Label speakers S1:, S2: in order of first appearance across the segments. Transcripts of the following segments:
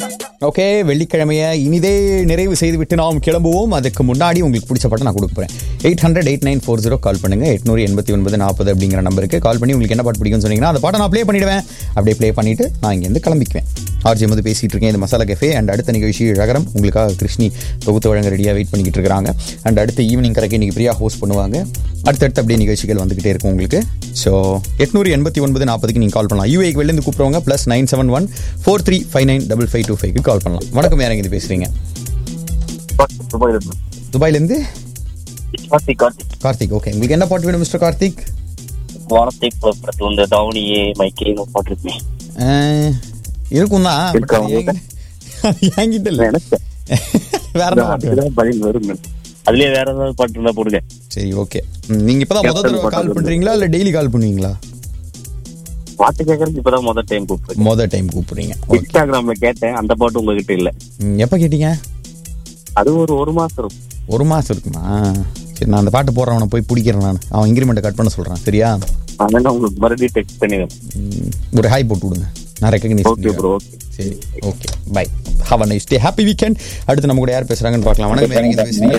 S1: Okay வெள்ளிக்கிழமையை இனிதே நிறைவு செய்துவிட்டு நாம் கிளம்புவோம் அதுக்கு முன்னாடி உங்களுக்கு பிடிச்ச பாட்டை நான் கொடுக்க போகிறேன் eight hundred eight nine four zero call பண்ணுங்க எட்நூறு எண்பத்தி ஒன்பது நாற்பது அப்படிங்கிற நம்பருக்கு கால் பண்ணி உங்களுக்கு என்ன பாட்டு பிடிக்கும்னு சொன்னீங்கன்னா அந்த பாட்டை நான் ப்ளே பண்ணிடுவேன் அப்படியே ப்ளே பண்ணிட்டு நான் இங்கேருந்து கிளம்பிக்குவேன் ஆர்ஜி வந்து பேசிட்டு இருக்கேன் இது மசாலா கெஃபே அண்ட் அடுத்த நிகழ்ச்சி அழகரம் உங்களுக்காக கிருஷ்ணி தொகுத்து வழங்க ரெடியாக வெயிட் பண்ணிக்கிட்டு இருக்காங்க அண்ட் அடுத்த ஈவினிங் கரைக்கு இன்னைக்கு ஃப்ரீயாக ஹோஸ்ட் பண்ணுவாங்க அடுத்தடுத்து அப்படியே நிகழ்ச்சிகள் வந்துகிட்டே இருக்கும் உங்களுக்கு ஸோ எட்நூறு எண்பத்தி ஒன்பது நாற்பதுக்கு நீங்கள் கால் பண்ணலாம் யூஏக்கு வெளிலேருந்து கூப்பிடுவாங்க plus nine seven one four three five nine double five two ஃபைவ்க்கு கால் பண்ணலாம் வணக்கம் யாரங்க இது பேசுறீங்க துபாயிலேருந்து
S2: கார்த்திக் கார்த்திக்
S1: கார்த்திக் ஓகே உங்களுக்கு என்ன பாட்டு வேணும் மிஸ்டர் கார்த்திக்
S2: வானத்தை புறப்படத்து இந்த தவணியே மைக்கேன்னு போட்டிருப்பேன்
S1: அஹ், இருக்கும் தான்
S2: இருக்கா உங்ககிட்ட?
S1: என்கிட்ட இல்லை
S2: நினைச்சேன்
S1: வேற என்ன பாட்டு வேணும்?
S2: அதுதான் பதில் வரும் அதுலயே வேற ஏதாவது பாட்டு இருந்தா போடுங்க
S1: சரி ஓகே நீங்க இப்பதான் முதல் தடவை கால் பண்றீங்களா இல்ல டெய்லி கால் பண்ணுவீங்களா
S2: பாட்டு கேட்கறதுக்கு இப்பதான் முதல் டைம் கூப்பிடுறேன்
S1: மொதல் டைம் கூப்பிடுறீங்க ஓகே
S2: இன்ஸ்டாகிராம்ல கேட்டேன் அந்த பாட்டு உங்ககிட்ட இல்ல
S1: ம், எப்ப கேட்டீங்க
S2: அது ஒரு ஒரு மாசம் இருக்கும்
S1: ஒரு மாசம் இருக்குமா சரி நான் அந்த பாட்டு போடுறவனை போய் பிடிக்கிறேன் நான் அவன் இன்க்ரிமெண்ட்டை கட் பண்ண சொல்றான் சரியா
S2: அதனால உங்களுக்கு மறுபடியும் டெக்ஸ்ட் பண்ணிடுறேன்
S1: ம், ஒரு ஹாய் போட்டு விடுங்க நான் ரெக்கக்னைஸ்
S2: ஓகே ப்ரோ ஓகே
S1: சரி okay bye have a nice day happy weekend அடுத்து நம்ம கூட யார் பேசுறாங்கன்னு பார்க்கலாம் வணக்கம் யார் இங்க பேசுறீங்க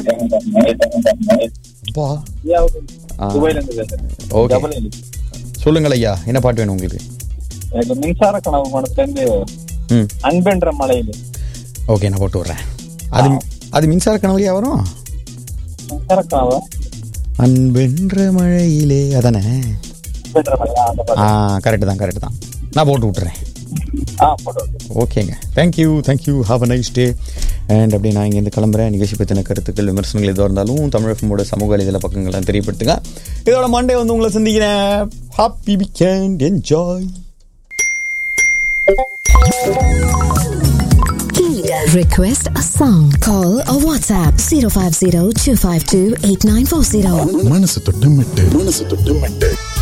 S1: அப்பா ஆ, ஓகே சொல்லுங்கள் ஐயா என்ன பாட்டு வேணும் உங்களுக்கு
S3: எனக்கு மின்சார கனவு மனசுல இருந்து
S1: ம்
S3: அன்பென்ற மலையில
S1: ஓகே நான் போட்டு விட்றேன் அது அது மின்சார கனவுலையா வரும்
S3: மின்சார கனவு
S1: அன்பென்ற மழையிலே அதானே
S3: அன்பென்ற மலையா அந்த பாட்டு.
S1: ஆ கரெக்டு தான் கரெக்டு தான் நான் போட்டு விட்டுறேன்
S3: ஆ போட்டோ
S1: ஓகேங்க thank you thank you have a nice day and அப்படியே நான் இங்கேருந்து கிளம்புறேன் நிகழ்ச்சி பற்றின கருத்துக்கள் விமர்சனங்கள் எதுவாக இருந்தாலும் தமிழகமோட சமூக வலைதள பக்கங்கள்லாம் தெரியப்படுத்துங்க இதோட மண்டே வந்து உங்களை சந்திக்கிறேன் happy weekend enjoy
S4: Request a song. Call or WhatsApp 050 252 8940.
S5: மனசு தொட்டு மெட்டு மனசு தொட்டு மெட்டு